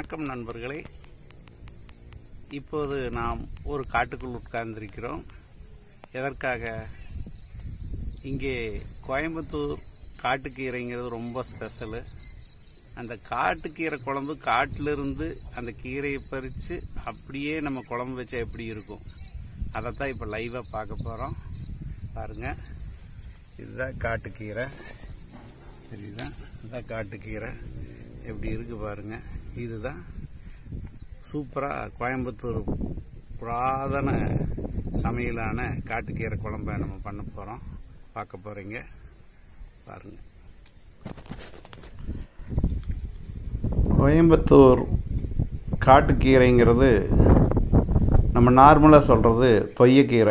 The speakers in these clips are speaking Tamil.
வணக்கம் நண்பர்களே இப்போது நாம் ஒரு காட்டுக்குள் உட்கார்ந்திருக்கிறோம் எதற்காக இங்கே கோயம்புத்தூர் காட்டுக்கீரைங்கிறது ரொம்ப ஸ்பெஷலு அந்த காட்டுக்கீரை குழம்பு காட்டிலிருந்து அந்த கீரையை பறித்து அப்படியே நம்ம குழம்பு வச்சா எப்படி இருக்கும் அதைத்தான் இப்போ லைவாக பார்க்க போகிறோம் பாருங்க இதுதான் காட்டுக்கீரை தெரியுதா இதுதான் காட்டுக்கீரை எப்படி இருக்கு பாருங்க இதுதான் சூப்பராக கோயம்புத்தூர் புராதன சமையலான காட்டுக்கீரை குழம்ப நம்ம பண்ண போகிறோம் பார்க்க போகிறீங்க பாருங்க கோயம்புத்தூர் காட்டுக்கீரைங்கிறது நம்ம நார்மலாக சொல்கிறது தொய்யக்கீரை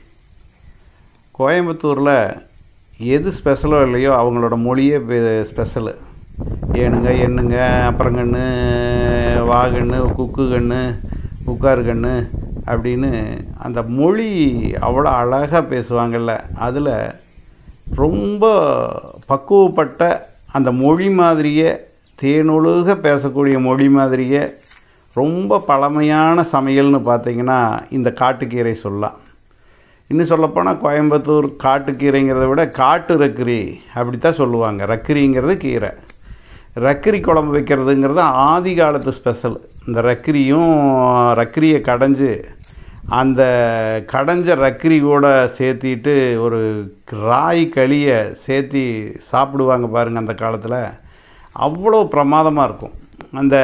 கோயம்புத்தூரில் எது ஸ்பெஷலோ இல்லையோ அவங்களோட மொழியே ஸ்பெஷலு ஏனுங்க எண்ணுங்க அப்புறங்கண்ணு வாகண்ணு குக்கு கண்ணு உட்காரு கண்ணு அப்படின்னு அந்த மொழி அவ்வளோ அழகாக பேசுவாங்கல்ல அதில் ரொம்ப பக்குவப்பட்ட அந்த மொழி மாதிரியே தேனொழுக பேசக்கூடிய மொழி மாதிரியே ரொம்ப பழமையான சமையல்னு பார்த்தீங்கன்னா இந்த காட்டுக்கீரை சொல்லலாம் இன்னும் சொல்லப்போனால் கோயம்புத்தூர் காட்டுக்கீரைங்கிறத விட காட்டு ரக்கிரி அப்படி தான் சொல்லுவாங்க ரக்கிரிங்கிறது கீரை ரக்கிரி குழம்பு வைக்கிறதுங்கிறது ஆதி காலத்து ஸ்பெஷல் இந்த ரக்கிரியும் ரக்கிரியை கடைஞ்சு அந்த கடைஞ்ச ரக்கிரி கூட சேர்த்திட்டு ஒரு ராய் களியை சேர்த்தி சாப்பிடுவாங்க பாருங்கள் அந்த காலத்தில் அவ்வளோ பிரமாதமாக இருக்கும் அந்த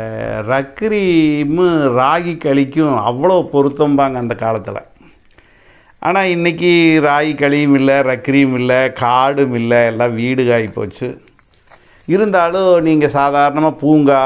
ரக்கிரியும் ராகி களிக்கும் அவ்வளோ பொருத்தம்பாங்க அந்த காலத்தில் ஆனால் இன்றைக்கி ராகி களியும் இல்லை ரக்கிரியும் இல்லை காடும் இல்லை எல்லாம் வீடு காய் போச்சு இருந்தாலும் நீங்கள் சாதாரணமாக பூங்கா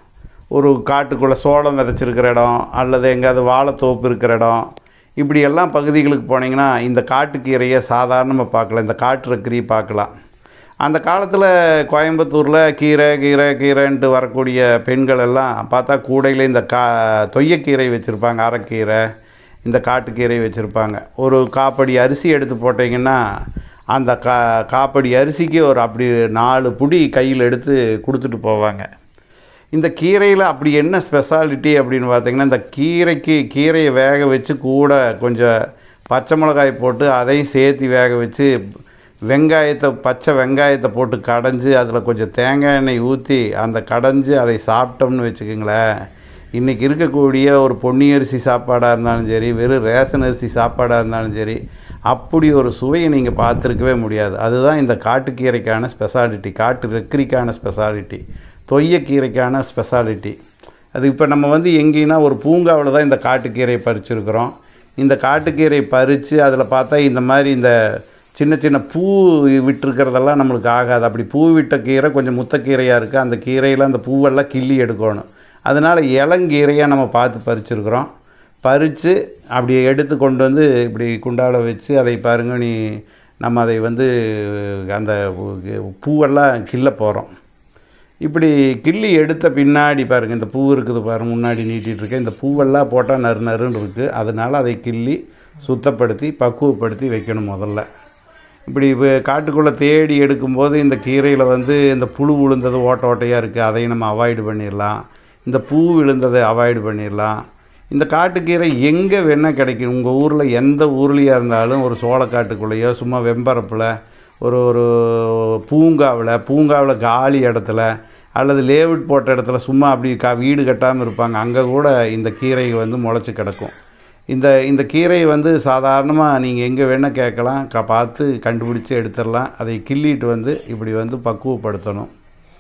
ஒரு காட்டுக்குள்ளே சோளம் விதைச்சிருக்கிற இடம் அல்லது எங்கேயாவது வாழைத்தோப்பு இருக்கிற இடம் இப்படி எல்லாம் பகுதிகளுக்கு போனீங்கன்னா இந்த காட்டுக்கீரையை சாதாரணமாக பார்க்கலாம் இந்த காட்டு ரக்கரியை பார்க்கலாம் அந்த காலத்தில் கோயம்புத்தூரில் கீரை கீரை கீரைன்ட்டு வரக்கூடிய பெண்கள் எல்லாம் பார்த்தா கூடையில் இந்த கா தொய்யக்கீரை வச்சுருப்பாங்க அரைக்கீரை இந்த காட்டுக்கீரை வச்சுருப்பாங்க ஒரு காப்படி அரிசி எடுத்து போட்டிங்கன்னா அந்த கா காப்படி அரிசிக்கு ஒரு அப்படி நாலு புடி கையில் எடுத்து கொடுத்துட்டு போவாங்க இந்த கீரையில் அப்படி என்ன ஸ்பெஷாலிட்டி அப்படின்னு பார்த்தீங்கன்னா இந்த கீரைக்கு கீரையை வேக வச்சு கூட கொஞ்சம் பச்சை மிளகாய் போட்டு அதையும் சேர்த்து வேக வச்சு வெங்காயத்தை பச்சை வெங்காயத்தை போட்டு கடைஞ்சி அதில் கொஞ்சம் தேங்காய் எண்ணெய் ஊற்றி அந்த கடைஞ்சி அதை சாப்பிட்டோம்னு வச்சுக்கோங்களேன் இன்றைக்கி இருக்கக்கூடிய ஒரு பொன்னி அரிசி சாப்பாடாக இருந்தாலும் சரி வெறும் ரேஷன் அரிசி சாப்பாடாக இருந்தாலும் சரி அப்படி ஒரு சுவையை நீங்கள் பார்த்துருக்கவே முடியாது அதுதான் இந்த காட்டுக்கீரைக்கான ஸ்பெஷாலிட்டி காட்டு ரெக்கரிக்கான ஸ்பெஷாலிட்டி தொய்யக்கீரைக்கான ஸ்பெஷாலிட்டி அது இப்போ நம்ம வந்து எங்கேனா ஒரு பூங்காவில் தான் இந்த காட்டுக்கீரையை பறிச்சிருக்கிறோம் இந்த காட்டுக்கீரை பறித்து அதில் பார்த்தா இந்த மாதிரி இந்த சின்ன சின்ன பூ விட்டுருக்கிறதெல்லாம் நம்மளுக்கு ஆகாது அப்படி பூ விட்ட கீரை கொஞ்சம் முத்தக்கீரையாக இருக்குது அந்த கீரையில் அந்த பூவெல்லாம் கிள்ளி எடுக்கணும் அதனால் இளங்கீரையாக நம்ம பார்த்து பறிச்சிருக்கிறோம் பறித்து அப்படி எடுத்து கொண்டு வந்து இப்படி குண்டால வச்சு அதை பாருங்க நீ நம்ம அதை வந்து அந்த பூவெல்லாம் கிள்ள போகிறோம் இப்படி கிள்ளி எடுத்த பின்னாடி பாருங்கள் இந்த பூ இருக்குது பாருங்கள் முன்னாடி நீட்டிகிட்டு இருக்கேன் இந்த பூவெல்லாம் போட்டால் நறு நறுன்னு இருக்குது அதனால் அதை கிள்ளி சுத்தப்படுத்தி பக்குவப்படுத்தி வைக்கணும் முதல்ல இப்படி இப்போ காட்டுக்குள்ளே தேடி எடுக்கும்போது இந்த கீரையில் வந்து இந்த புழு விழுந்தது ஓட்ட ஓட்டையாக இருக்குது அதையும் நம்ம அவாய்டு பண்ணிடலாம் இந்த பூ விழுந்ததை அவாய்டு பண்ணிடலாம் இந்த காட்டுக்கீரை எங்கே வேணால் கிடைக்கும் உங்கள் ஊரில் எந்த ஊர்லேயாக இருந்தாலும் ஒரு சோளக்காட்டுக்குள்ளேயோ சும்மா வெம்பரப்பில் ஒரு ஒரு பூங்காவில் பூங்காவில் காலி இடத்துல அல்லது லேவுட் போட்ட இடத்துல சும்மா அப்படி கா வீடு கட்டாமல் இருப்பாங்க அங்கே கூட இந்த கீரை வந்து முளைச்சி கிடக்கும் இந்த இந்த கீரை வந்து சாதாரணமாக நீங்கள் எங்கே வேணால் கேட்கலாம் க பார்த்து கண்டுபிடிச்சி எடுத்துடலாம் அதை கிள்ளிட்டு வந்து இப்படி வந்து பக்குவப்படுத்தணும்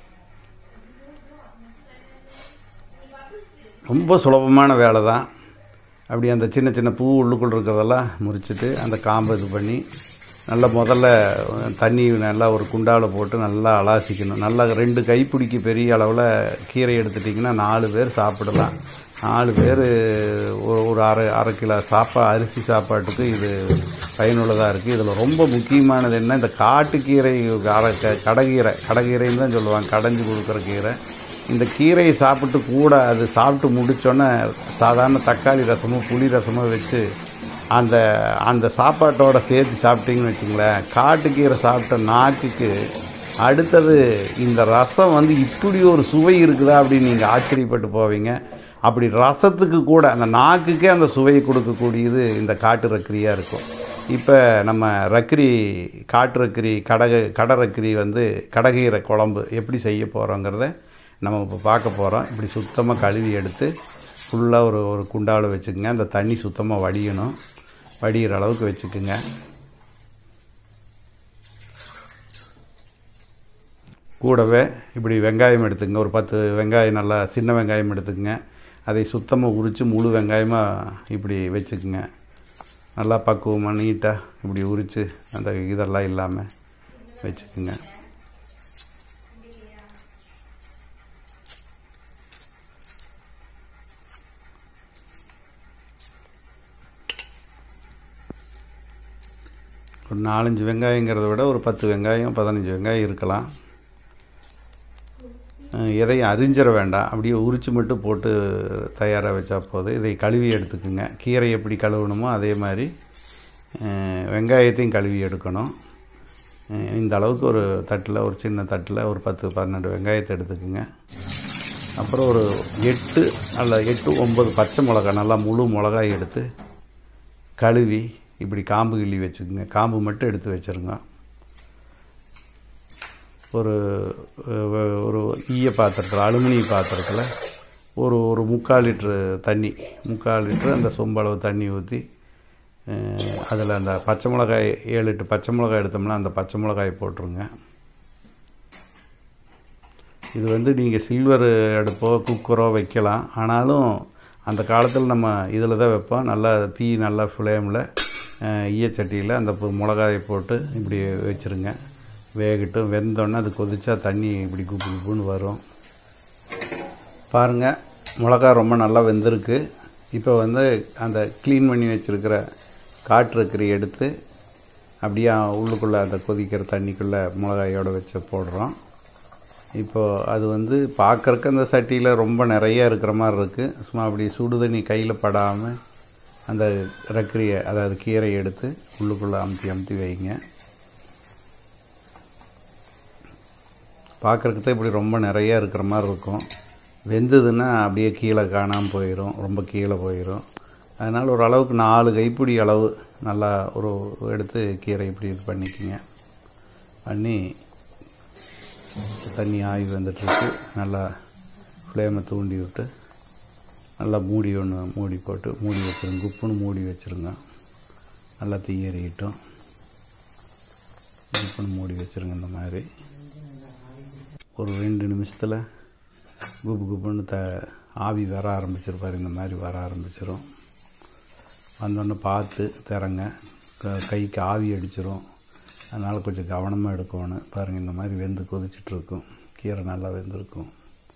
ரொம்ப சுலபமான வேலை தான் அப்படி அந்த சின்ன சின்ன பூ உள்ளுக்குள் இருக்கிறதெல்லாம் முறிச்சிட்டு அந்த காம்பை இது பண்ணி நல்லா முதல்ல தண்ணி நல்லா ஒரு குண்டாவில் போட்டு நல்லா அலாசிக்கணும் நல்லா ரெண்டு கைப்பிடிக்கு பெரிய அளவில் கீரை எடுத்துட்டிங்கன்னா நாலு பேர் சாப்பிடலாம் நாலு பேர் ஒரு ஒரு அரை அரை கிலோ சாப்பா அரிசி சாப்பாட்டுக்கு இது பயனுள்ளதாக இருக்குது இதில் ரொம்ப முக்கியமானது என்ன இந்த காட்டுக்கீரை அரை க கடகீரை கடகீரைன்னு தான் சொல்லுவாங்க கடைஞ்சி கொடுக்குற கீரை இந்த கீரையை சாப்பிட்டு கூட அது சாப்பிட்டு முடித்தோன்னே சாதாரண தக்காளி ரசமோ புளி ரசமோ வச்சு அந்த அந்த சாப்பாட்டோட சேர்த்து சாப்பிட்டீங்கன்னு வச்சுங்களேன் காட்டுக்கீரை சாப்பிட்ட நாக்குக்கு அடுத்தது இந்த ரசம் வந்து இப்படி ஒரு சுவை இருக்குதா அப்படின்னு நீங்கள் ஆச்சரியப்பட்டு போவீங்க அப்படி ரசத்துக்கு கூட அந்த நாக்குக்கே அந்த சுவையை கொடுக்கக்கூடியது இந்த காட்டு ரக்கரியாக இருக்கும் இப்போ நம்ம ரக்கரி காட்டு ரக்கரி கடக கடை ரக்கரி வந்து கடகீரை குழம்பு எப்படி செய்ய போகிறோங்கிறத நம்ம இப்போ பார்க்க போகிறோம் இப்படி சுத்தமாக கழுவி எடுத்து ஃபுல்லாக ஒரு ஒரு குண்டாவில் வச்சுக்கோங்க அந்த தண்ணி சுத்தமாக வடியணும் வடிகிற அளவுக்கு வச்சுக்குங்க கூடவே இப்படி வெங்காயம் எடுத்துக்கங்க ஒரு பத்து வெங்காயம் நல்லா சின்ன வெங்காயம் எடுத்துக்கங்க அதை சுத்தமாக உரித்து முழு வெங்காயமாக இப்படி வச்சுக்குங்க நல்லா பக்குவமாக நீட்டாக இப்படி உரித்து அந்த இதெல்லாம் இல்லாமல் வச்சுக்குங்க ஒரு நாலஞ்சு வெங்காயங்கிறத விட ஒரு பத்து வெங்காயம் பதினஞ்சு வெங்காயம் இருக்கலாம் அஹ் எதையும் அரிஞ்சிட வேண்டாம் அப்படியே உரித்து மட்டும் போட்டு தயாராக வச்சா போதும் இதை கழுவி எடுத்துக்குங்க கீரை எப்படி கழுவணுமோ அதே மாதிரி அஹ் வெங்காயத்தையும் கழுவி எடுக்கணும் அஹ் இந்த அளவுக்கு ஒரு தட்டில் ஒரு சின்ன தட்டில் ஒரு பத்து பன்னெண்டு வெங்காயத்தை எடுத்துக்குங்க அப்புறம் ஒரு எட்டு அல்ல எட்டு ஒம்பது பச்சை மிளகா நல்லா முழு மிளகாய் எடுத்து கழுவி இப்படி காம்பு கிள்ளி வச்சுக்கோங்க காம்பு மட்டும் எடுத்து வச்சுருங்க ஒரு அஹ், ஒரு ஈய பாத்திரத்தில் அலுமினிய பாத்திரத்தில் ஒரு ஒரு முக்கால் லிட்ரு தண்ணி முக்கால் லிட்ரு அந்த சொம்பளவு தண்ணி ஊற்றி அதில் அந்த பச்சை மிளகாய் ஏழு எட்டு பச்சை மிளகாய் எடுத்தோம்னா அந்த பச்சை மிளகாய் போட்டுருங்க இது வந்து நீங்கள் சில்வர் அடுப்போ குக்கரோ வைக்கலாம் ஆனாலும் அந்த காலத்தில் நம்ம இதில் தான் வைப்போம் நல்லா தீ நல்லா ஃப்ளேமில் ஈயச்சட்டியில் அந்த பு- மிளகாயை போட்டு இப்படி வச்சுருங்க வேகட்டும் வெந்தோடனே அது கொதிச்சா தண்ணி இப்படி குப்பு குப்புன்னு வரும் பாருங்கள் மிளகா ரொம்ப நல்லா வெந்திருக்கு இப்போ வந்து அந்த க்ளீன் பண்ணி வச்சுருக்கிற காற்றுக்கறி எடுத்து அப்படியே உள்ளுக்குள்ளே அந்த கொதிக்கிற தண்ணிக்குள்ளே மிளகாயோட வச்சு போடுறோம் இப்போது அது வந்து பார்க்குறக்கு அந்த சட்டியில் ரொம்ப நிறைய இருக்கிற மாதிரி இருக்குது சும்மா அப்படி சுடு தண்ணி கையில் படாமல் அந்த ரக்கரியை அதாவது கீரையை எடுத்து உள்ளுக்குள்ளே அமுத்தி அமுத்தி வைங்க பார்க்குறக்கு தான் இப்படி ரொம்ப நிறைய இருக்கிற மாதிரி இருக்கும் வெந்ததுன்னா அப்படியே கீழே காணாமல் போயிடும் ரொம்ப கீழே போயிடும் அதனால் ஒரு அளவுக்கு நாலு கைப்பிடி அளவு நல்லா ஒரு எடுத்து கீரை இப்படி இது பண்ணிக்கோங்க பண்ணி தண்ணி ஆவி வந்துட்டுருக்கு நல்லா ஃப்ளேமை தூண்டி விட்டு நல்லா மூடி ஒன்று மூடி போட்டு மூடி வச்சுருங்க குப்புன்னு மூடி வச்சுருங்க நல்லா தீயறியட்டும் குப்புன்னு மூடி வச்சுருங்க இந்த மாதிரி ஒரு ரெண்டு நிமிஷத்தில் குப்பு குப்புன்னு த ஆவி வர ஆரம்பிச்சிருப்பார் இந்த மாதிரி வர ஆரம்பிச்சிரும் வந்தோடனே பார்த்து திறங்க க- கைக்கு ஆவி அடிச்சிரும் அதனால் கொஞ்சம் கவனமாக எடுக்கணும் பாருங்கள் இந்த மாதிரி வெந்து கொதிச்சிட்ருக்கும் கீரை நல்லா வெந்திருக்கும்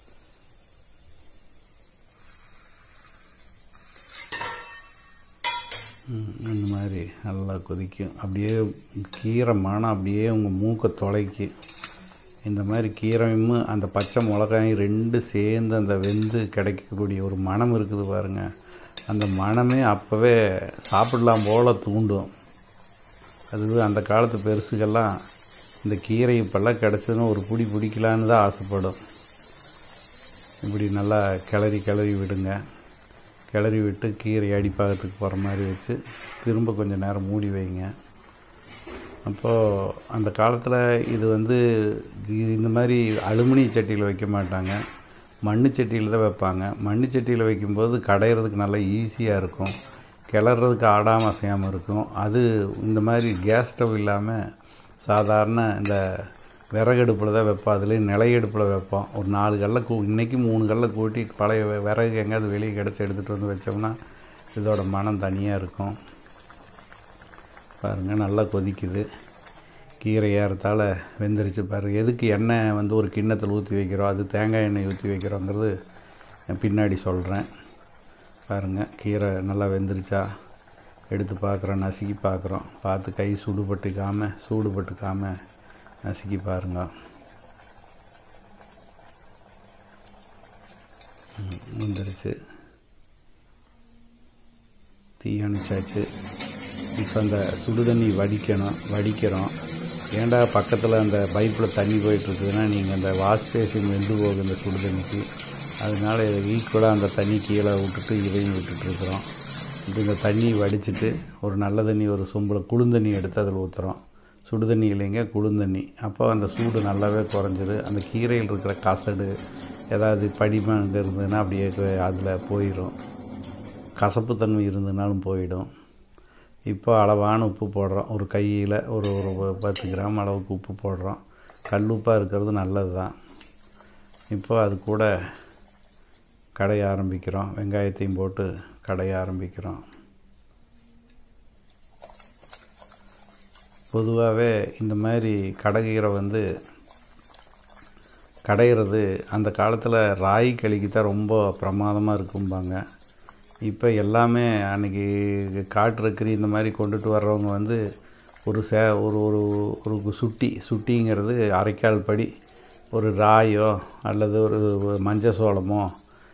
ம், இந்த மாதிரி நல்லா கொதிக்கும் அப்படியே கீரை மனம் அப்படியே உங்கள் மூக்கை தொலைக்கு இந்த மாதிரி கீரையும் அந்த பச்சை மிளகாயும் ரெண்டு சேர்ந்து அந்த வெந்து கிடைக்கக்கூடிய ஒரு மனம் இருக்குது பாருங்கள் அந்த மனமே அப்போவே சாப்பிடலாம் போல தூண்டும் அது அந்த காலத்து பெருசுகள்லாம் இந்த கீரை இப்போல்லாம் கிடச்சதுன்னு ஒரு பிடி பிடிக்கலான்னு தான் ஆசைப்படும் இப்படி நல்லா கிளறி கிளறி விடுங்க கிளறி விட்டு கீரை அடிப்பாகத்துக்கு போகிற மாதிரி வச்சு திரும்ப கொஞ்சம் நேரம் மூடி வைங்க அப்போது அந்த காலத்தில் இது வந்து இது இந்த மாதிரி அலுமினிய சட்டியில் வைக்க மாட்டாங்க மண்ணு சட்டியில் தான் வைப்பாங்க மண்ணு சட்டியில் வைக்கும்போது கடையிறதுக்கு நல்லா ஈஸியாக இருக்கும் கிளறதுக்கு ஆடாமல் அசையாமல் இருக்கும் அது இந்த மாதிரி கேஸ் ஸ்டவ் இல்லாமல் சாதாரண இந்த விறகடுப்பில் தான் வைப்போம் அதுலேயும் நிலையடுப்பில் வைப்போம் ஒரு நாலு கல்லை கூ இன்றைக்கி மூணு கல்லை கூட்டி பழைய வி- விறகு எங்கேயாவது வெளியே கிடச்சி எடுத்துகிட்டு வந்து வச்சோம்னா இதோட மனம் தனியாக இருக்கும் பாருங்கள் நல்லா கொதிக்குது கீரை ஏறத்தால் வெந்துருச்சு பாரு எதுக்கு எண்ணெய் வந்து ஒரு கிண்ணத்தில் ஊற்றி வைக்கிறோம் அது தேங்காய் எண்ணெய் ஊற்றி வைக்கிறோங்கிறது பின்னாடி சொல்கிறேன் பாருங்கள் கீரை நல்லா வெந்துருச்சா எடுத்து பார்க்குறோம் நசுக்கி பார்க்குறோம் பார்த்து கை சூடுபட்டுக்காமல் சூடுபட்டுக்காமல் நசுக்கி பாருங்க ம், வெந்துருச்சு தீ அணைச்சாச்சு இப்போ அந்த சுடுதண்ணி வடிக்கணும் வடிக்கிறோம் ஏன்டா பக்கத்தில் அந்த பைப்பில் தண்ணி போயிட்டுருக்குதுன்னா நீங்கள் அந்த வாஷ் பேசின் வெந்து போகுது இந்த சுடு தண்ணிக்கு அதனால இதை ஈக்குவலாக அந்த தண்ணி கீழே விட்டுட்டு இதையும் விட்டுட்டுருக்குறோம் இப்படி இந்த தண்ணி வடிச்சிட்டு ஒரு நல்ல தண்ணி ஒரு சொம்பில் குளுந்தண்ணி எடுத்து அதில் ஊற்றுறோம் சுடு தண்ணி இல்லைங்க குளுந்தண்ணி அப்போ அந்த சூடு நல்லாவே குறைஞ்சிது அந்த கீரையில் இருக்கிற கசடு ஏதாவது படிமம் அங்கே இருந்ததுன்னா அப்படியே அதில் போயிடும் கசப்புத்தன்மை இருந்ததுனாலும் போயிடும் இப்போ அளவான உப்பு போடுறோம் ஒரு கையில் ஒரு ஒரு பத்து கிராம் அளவுக்கு உப்பு போடுறோம் கல் உப்பாக இருக்கிறது நல்லது தான் இப்போ அது கூட கடைய ஆரம்பிக்கிறோம் வெங்காயத்தையும் போட்டு கடைய ஆரம்பிக்கிறோம் பொதுவாகவே இந்த மாதிரி கடைகீரை வந்து கடையிறது அந்த காலத்தில் ராய் களிக்கு தான் ரொம்ப பிரமாதமாக இருக்கும்பாங்க இப்போ எல்லாமே அன்றைக்கி காட்டுறக்கறி இந்த மாதிரி கொண்டுட்டு வர்றவங்க வந்து ஒரு சே ஒரு ஒரு ஒரு சுட்டி சுட்டிங்கிறது அரைக்கால் படி ஒரு ராயோ அல்லது ஒரு மஞ்சள் சோளமோ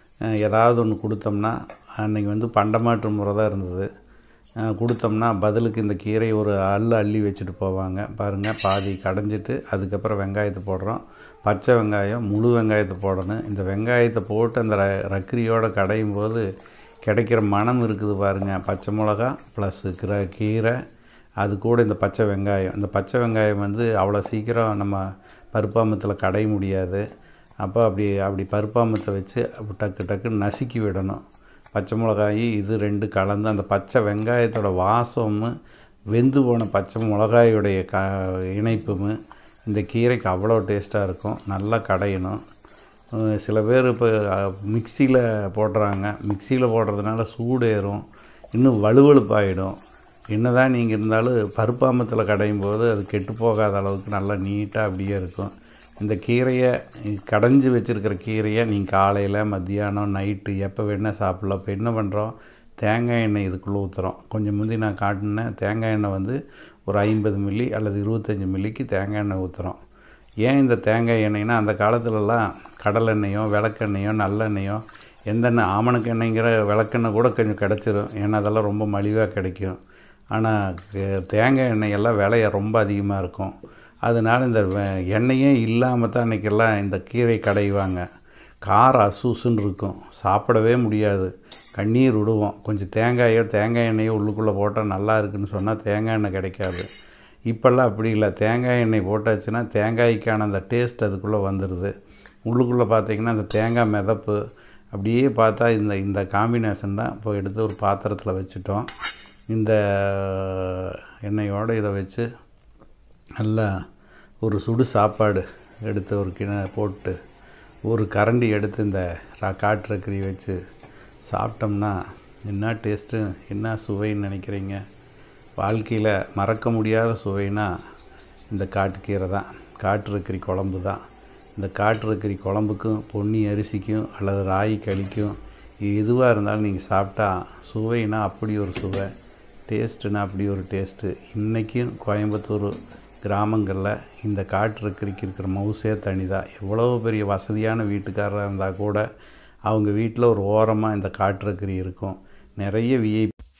ஏதாவது ஒன்று கொடுத்தோம்னா அன்றைக்கி வந்து பண்டமாற்று முறை தான் இருந்தது கொடுத்தோம்னா பதிலுக்கு இந்த கீரை ஒரு அள்ளு அள்ளி வச்சுட்டு போவாங்க பாருங்கள் பாதி கடைஞ்சிட்டு அதுக்கப்புறம் வெங்காயத்தை போடுறோம் பச்சை வெங்காயம் முழு வெங்காயத்தை போடணும் இந்த வெங்காயத்தை போட்டு அந்த ர ரக்கரியோடு கடையும் போது கிடைக்கிற மனம் இருக்குது பாருங்கள் பச்சை மிளகா ப்ளஸ்ஸு கிர கீரை அது கூட இந்த பச்சை வெங்காயம் இந்த பச்சை வெங்காயம் வந்து அவ்வளோ சீக்கிரம் நம்ம பருப்பாமத்தில் கடைய முடியாது அப்போ அப்படி அப்படி பருப்பாமத்தை வச்சு டக்கு டக்குன்னு நசுக்கி விடணும் பச்சை மிளகாய் இது ரெண்டு கலந்து அந்த பச்சை வெங்காயத்தோட வாசமும் வெந்து போன பச்சை மிளகாயுடைய க இணைப்பும் இந்த கீரைக்கு அவ்வளோ டேஸ்ட்டாக இருக்கும் நல்லா கடையணும் சில பேர் இப்போ மிக்சியில் போடுறாங்க மிக்சியில் போடுறதுனால சூடு ஏறும் இன்னும் வலுவழுப்பாயிடும் என்ன தான் நீங்கள் இருந்தாலும் பருப்பாமத்தில் கடையும் போது அது கெட்டு போகாத அளவுக்கு நல்லா நீட்டாக அப்படியே இருக்கும் இந்த கீரையை கடைஞ்சி வச்சுருக்கிற கீரையை நீங்கள் காலையில் மத்தியானம் நைட்டு எப்போ வேணால் சாப்பிட்லாம் இப்போ என்ன பண்ணுறோம் தேங்காய் எண்ணெய் இதுக்குள்ளே ஊற்றுறோம் கொஞ்சம் முந்தி நான் காட்டினேன் தேங்காய் எண்ணெய் வந்து ஒரு ஐம்பது மில்லி அல்லது இருபத்தஞ்சி மில்லிக்கு தேங்காய் எண்ணெய் ஊற்றுறோம் ஏன் இந்த தேங்காய் எண்ணெய்னா அந்த காலத்துலலாம் கடலெண்ணெயோ விளக்கெண்ணெயோ நல்லெண்ணெயோ எந்தெண்ணெய் ஆமணக்கு எண்ணெய்ங்கிற விளக்கெண்ணெய் கூட கொஞ்சம் கிடச்சிரும் ஏன்னா அதெல்லாம் ரொம்ப மலிவாக கிடைக்கும் ஆனால் தேங்காய் எண்ணெயெல்லாம் விலைய ரொம்ப அதிகமாக இருக்கும் அதனால் இந்த எண்ணெயே இல்லாமல் தான் அன்றைக்கெல்லாம் இந்த கீரை கடைவாங்க காரம் அசூசுன்னு இருக்கும் சாப்பிடவே முடியாது கண்ணீர் விடுவோம் கொஞ்சம் தேங்காயோ தேங்காய் எண்ணெயோ உள்ளுக்குள்ளே போட்டால் நல்லா இருக்குன்னு சொன்னால் தேங்காய் எண்ணெய் கிடைக்காது இப்போல்லாம் அப்படி இல்லை தேங்காய் எண்ணெய் போட்டாச்சுன்னா தேங்காய்க்கான அந்த டேஸ்ட் அதுக்குள்ளே வந்துடுது உள்ளுக்குள்ளே பார்த்திங்கன்னா அந்த தேங்காய் மிதப்பு அப்படியே பார்த்தா இந்த இந்த காம்பினேஷன் தான் இப்போ எடுத்து ஒரு பாத்திரத்தில் வச்சுட்டோம் இந்த எண்ணெயோடு இதை வச்சு நல்லா ஒரு சுடு சாப்பாடு எடுத்து ஒரு கிண போட்டு ஒரு கரண்டி எடுத்து இந்த காட்டுறக்கறி வச்சு சாப்பிட்டோம்னா என்ன டேஸ்ட்டு என்ன சுவைன்னு நினைக்கிறீங்க வாழ்க்கையில் மறக்க முடியாத சுவைனா இந்த காட்டுக்கீரை தான் காட்டுறக்கறி குழம்பு தான் இந்த காட்டுறக்கறி குழம்புக்கும் பொன்னி அரிசிக்கும் அல்லது ராகி களிக்கும் எதுவாக இருந்தாலும் நீங்கள் சாப்பிட்டா சுவைனா அப்படி ஒரு சுவை டேஸ்ட்டுனா அப்படி ஒரு டேஸ்ட்டு இன்றைக்கும் கோயம்புத்தூர் கிராமங்களில் இந்த காட்டுறக்கறிக்கு இருக்கிற மவுசே தனி தான் எவ்வளோ பெரிய வசதியான வீட்டுக்காரராக இருந்தால் கூட அவங்க வீட்டில் ஒரு ஓரமாக இந்த காட்டுறக்கறி இருக்கும் நிறைய விஐபி